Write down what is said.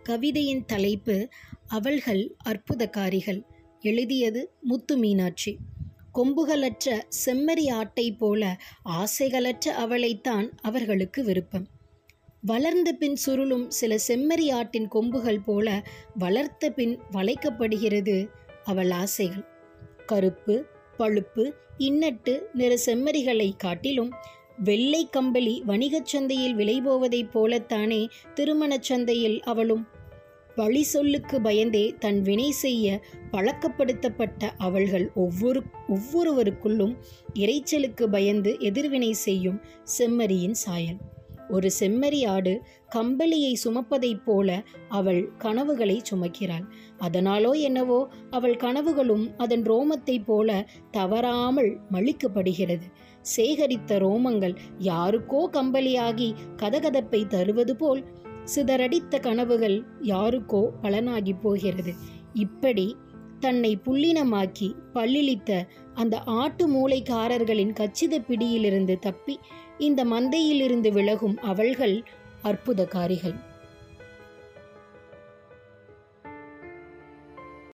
கவிதையின் தலைப்பு அவள்கள் அற்புதக்காரிகள் எழுதியது முத்து மீனாட்சி கொம்புகளற்ற செம்மறி ஆட்டை போல ஆசைகளற்ற அவளைத்தான் அவர்களுக்கு விருப்பம் வளர்ந்த பின் சுருளும் சில செம்மறி ஆட்டின் கொம்புகள் போல வளர்த்த பின் வளைக்கப்படுகிறது அவள் ஆசைகள் கருப்பு பழுப்பு இன்னட்டு நிற செம்மறிகளை காட்டிலும் வெள்ளை கம்பளி வணிகச் சந்தையில் விலை போவதைப் போலத்தானே திருமணச் சந்தையில் அவளும் வழி சொல்லுக்கு பயந்தே தன் வினை செய்ய பழக்கப்படுத்தப்பட்ட அவள்கள் ஒவ்வொரு ஒவ்வொருவருக்குள்ளும் இரைச்சலுக்கு பயந்து எதிர்வினை செய்யும் செம்மறியின் சாயல் ஒரு செம்மறி ஆடு கம்பளியை சுமப்பதைப் போல அவள் கனவுகளை சுமக்கிறாள் அதனாலோ என்னவோ அவள் கனவுகளும் அதன் ரோமத்தைப் போல தவறாமல் மழிக்கப்படுகிறது சேகரித்த ரோமங்கள் யாருக்கோ கம்பளியாகி கதகதப்பை தருவது போல் சிதறடித்த கனவுகள் யாருக்கோ பலனாகி போகிறது இப்படி தன்னை புல்லினமாக்கி பல்லிழித்த அந்த ஆட்டு மூளைக்காரர்களின் கச்சித பிடியிலிருந்து தப்பி இந்த மந்தையிலிருந்து விலகும் அவள்கள் அற்புதக்காரிகள்